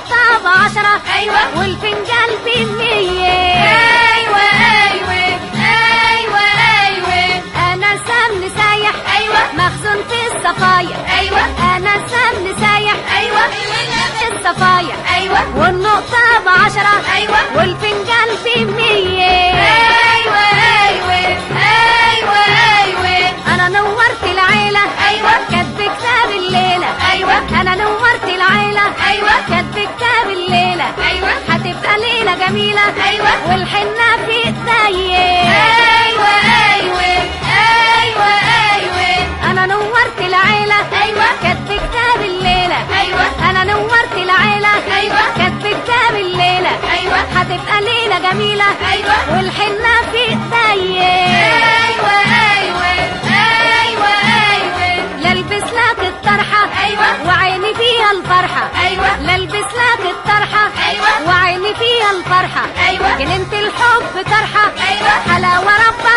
والنقطة بعشرة أيوة. والفنجان بمية ايوه ايوه ايوه ايوه أنا سمن سايح أيوة. مخزون في الصفايح ايوه أنا سمن سايح ايوه في الصفايح ايوه والنقطة بعشرة أيوة. والفنجان بمية ايوه ايوه ايوه ايوه أنا نورت العيلة أيوة. كاتب كتاب الليلة أيوة. أنا نورت العيلة أيوة. كاتب كتاب الليلة أيوة. هتبقى ليلة جميلة أيوة. والحنة في ايديا ايوه ايوه ايوه ايوه أنا نورت العيلة أيوة. كاتب كتاب الليلة أيوة. أنا نورت العيلة أيوة. كاتب كتاب الليلة أيوة. هتبقى ليلة جميلة أيوة. والحنة في ايديا ايوه ايوه ايوه ايوه لالبس لك الطرحة أيوة. وعيني فيها الفرحة أيوة. لالبس لك الطرحة أيوة. وعيني فيها الفرحة أيوة. جنينة الحب طرحة أيوة. حلاوة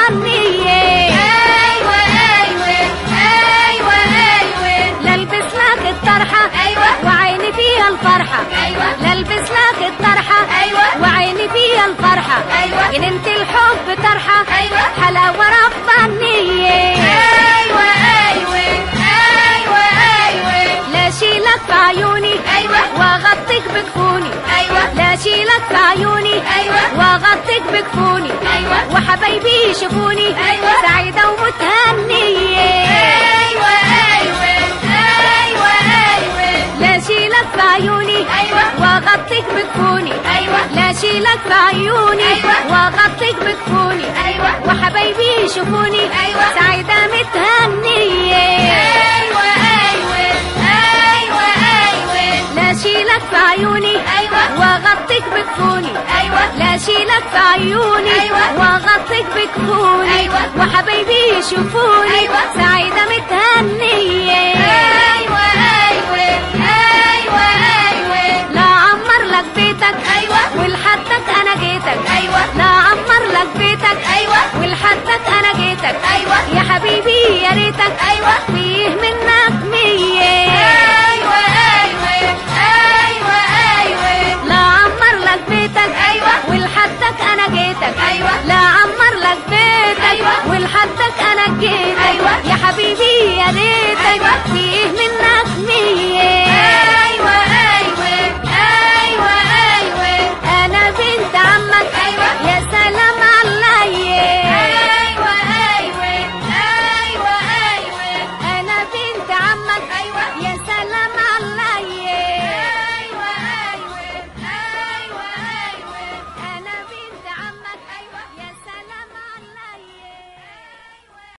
ربانية ايوه ايوه ايوه ايوه لالبس لك الطرحة أيوة. وعيني فيها الفرحة أيوة. لالبس لك الطرحة أيوة. وعيني فيها الفرحة أيوة. جنينة الحب طرحة أيوة. حلاوة ربانية ايوه ايوه ايوه ايوه لا شيلك في عيوني أيوة. واغطيك بكفوني ايوه لا شيلك في عيوني أيوة. واغطيك بكفوني أيوة. وحبايبي يشوفوني أيوة. سعيدة ومتهنية ايوه ايوه ايوه ايوه لا شيلك في عيوني أيوة. واغطيك بكفوني أيوة. لا شيلك في عيوني أيوة. واغطيك بكفوني أيوة. وحبايبي يشوفوني أيوة. سعيدة متهنية ايوه ايوه ايوه ايوه لا شيلك في عيوني أيوة. واغطيك بكفوني ايوه لا شيلك في عيوني أيوة. واغطيك بكفوني أيوة. وحبايبي يشوفوني أيوة. سعيدة متهنية ايوه ايوه ايوه ايوه لا عمر لك بيتك أيوة. ولحدك انا جيتك أيوة. لا عمر لك بيتك أيوة. ولحدك انا جيتك أيوة. يا حبيبي يا ريتك أيوة. فيه من